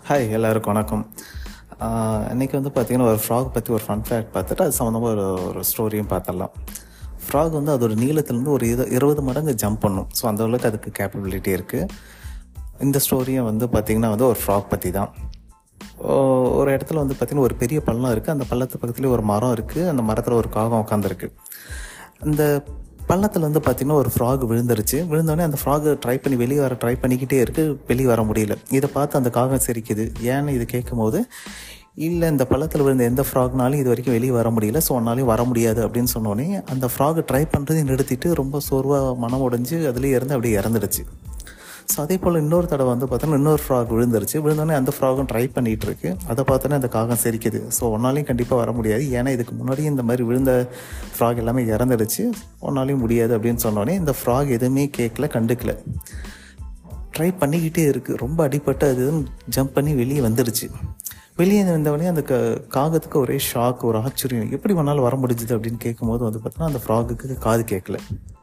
hi எல்லாருக்கும் வணக்கம் ஆஹ் இன்னைக்கு வந்து பார்த்தீங்கன்னா ஒரு ஃப்ராக் பற்றி ஒரு ஃபன் ஃபேக்ட் பார்த்துட்டு அது சம்மந்தமாக ஒரு ஒரு ஸ்டோரியும் பார்த்துடலாம் ஃப்ராக் வந்து அதோட நீளத்துலேருந்து ஒரு இரு இருபது மடங்கு ஜம்ப் பண்ணும் ஸோ அந்த அளவுக்கு அதுக்கு கேப்பபிலிட்டி இருக்குது இந்த ஸ்டோரியும் வந்து பார்த்திங்கன்னா வந்து ஒரு ஃப்ராக் பற்றி தான் ஓ- ஒரு இடத்துல வந்து பார்த்திங்கன்னா ஒரு பெரிய பள்ளம் இருக்குது அந்த பள்ளத்து பக்கத்துலேயே ஒரு மரம் இருக்குது அந்த மரத்தில் ஒரு காகம் உட்காந்துருக்கு அந்த பள்ளத்தில் வந்து பார்த்திங்கன்னா ஒரு ஃப்ராக் விழுந்துருச்சு விழுந்தோடனே அந்த ஃப்ராக் ட்ரை பண்ணி வெளியே வர ட்ரை பண்ணிக்கிட்டே இருக்கு வெளியே வர முடியல இதை பார்த்து அந்த காகம் சிரிக்குது ஏன்னு இது கேட்கும்போது இல்லை இந்த பள்ளத்தில் விழுந்த எந்த ஃப்ராக்னாலும் இது வரைக்கும் வெளியே வர முடியல ஸோ ஒன்னாலையும் வர முடியாது அப்படின்னு சொன்னோடனே அந்த ஃப்ராக் ட்ரை பண்ணுறதை நிறுத்திட்டு ரொம்ப சோர்வாக மனம் உடைஞ்சு அதுலேயே இருந்து அப்படியே இறந்துடுச்சு ஸோ அதே போல் இன்னொரு தடவை வந்து பார்த்தோன்னா இன்னொரு ஃப்ராக் விழுந்துருச்சு விழுந்தோடனே அந்த ஃப்ராகும் ட்ரை பண்ணிட்டு இருக்கு அதை பார்த்தோன்னே அந்த காகம் சிரிக்குது ஸோ ஒன்னாலையும் கண்டிப்பாக வர முடியாது ஏன்னா இதுக்கு முன்னாடியே இந்த மாதிரி விழுந்த ஃப்ராக் எல்லாமே இறந்துடுச்சு ஒன்னாலையும் முடியாது அப்படின்னு சொன்னோடனே இந்த ஃப்ராக் எதுவுமே கேட்கல கண்டுக்கல ட்ரை பண்ணிக்கிட்டே இருக்குது ரொம்ப அடிபட்டு அது ஜம்ப் பண்ணி வெளியே வந்துடுச்சு வெளியே வந்தவொடனே அந்த க காகத்துக்கு ஒரே ஷாக் ஒரு ஆச்சரியம் எப்படி வேணாலும் வர முடிஞ்சுது அப்படின்னு கேட்கும்போது வந்து பார்த்தோன்னா அந்த ஃப்ராகுக்கு காது கேட்கல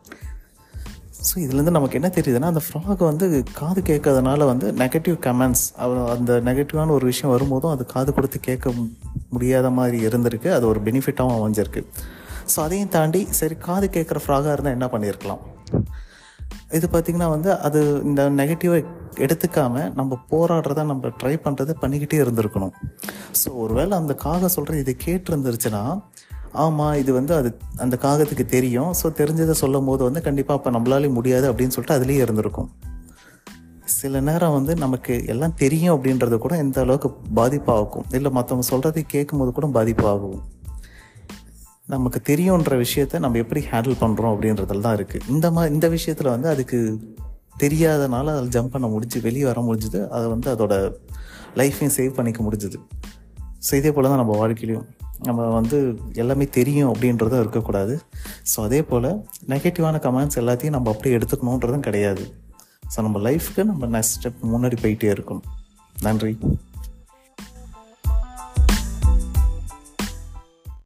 ஸோ இதுலேருந்து நமக்கு என்ன தெரியுதுன்னா அந்த ஃப்ராக் வந்து காது கேட்கறதுனால வந்து நெகட்டிவ் கமெண்ட்ஸ் அந்த நெகட்டிவான ஒரு விஷயம் வரும்போதும் அது காது கொடுத்து கேட்க மு- முடியாத மாதிரி இருந்திருக்கு அது ஒரு பெனிஃபிட்டாகவும் அமைஞ்சிருக்கு ஸோ அதையும் தாண்டி சரி காது கேட்குற ஃப்ராகாக இருந்தால் என்ன பண்ணியிருக்கலாம் இது பார்த்திங்கன்னா வந்து அது இந்த நெகட்டிவை எடுத்துக்காம நம்ம போராடுறத நம்ம ட்ரை பண்ணுறதை பண்ணிக்கிட்டே இருந்திருக்கணும் ஸோ ஒருவேளை அந்த காகம் சொல்கிற இது கேட்டு இருந்துருச்சுன்னா ஆமாம் இது வந்து அது அந்த காகத்துக்கு தெரியும் ஸோ தெரிஞ்சதை சொல்லும் போது வந்து கண்டிப்பாக அப்போ நம்மளாலே முடியாது அப்படின்னு சொல்லிட்டு அதுலேயே இருந்திருக்கும் சில நேரம் வந்து நமக்கு எல்லாம் தெரியும் அப்படின்றது கூட எந்த அளவுக்கு பாதிப்பாகும் இல்லை மற்றவங்க சொல்கிறதை கேட்கும்போது கூட பாதிப்பாகும் நமக்கு தெரியுன்ற விஷயத்த நம்ம எப்படி ஹேண்டில் பண்ணுறோம் அப்படின்றதுல தான் இருக்குது இந்த மாதிரி இந்த விஷயத்தில் வந்து அதுக்கு தெரியாதனால அதில் ஜம்ப் பண்ண முடிஞ்சு வெளியே வர முடிஞ்சுது அதை வந்து அதோட லைஃப்பையும் சேவ் பண்ணிக்க முடிஞ்சுது ஸோ இதே போல் தான் நம்ம வாழ்க்கையிலையும் நம்ம வந்து எல்லாமே தெரியும் அப்படின்றதும் இருக்கக்கூடாது ஸோ அதே போல் நெகட்டிவான கமெண்ட்ஸ் எல்லாத்தையும் நம்ம அப்படியே எடுத்துக்கணுன்றதும் கிடையாது ஸோ நம்ம லைஃப்க்கு நம்ம நெக்ஸ்ட் ஸ்டெப் முன்னாடி போயிட்டே இருக்கணும் நன்றி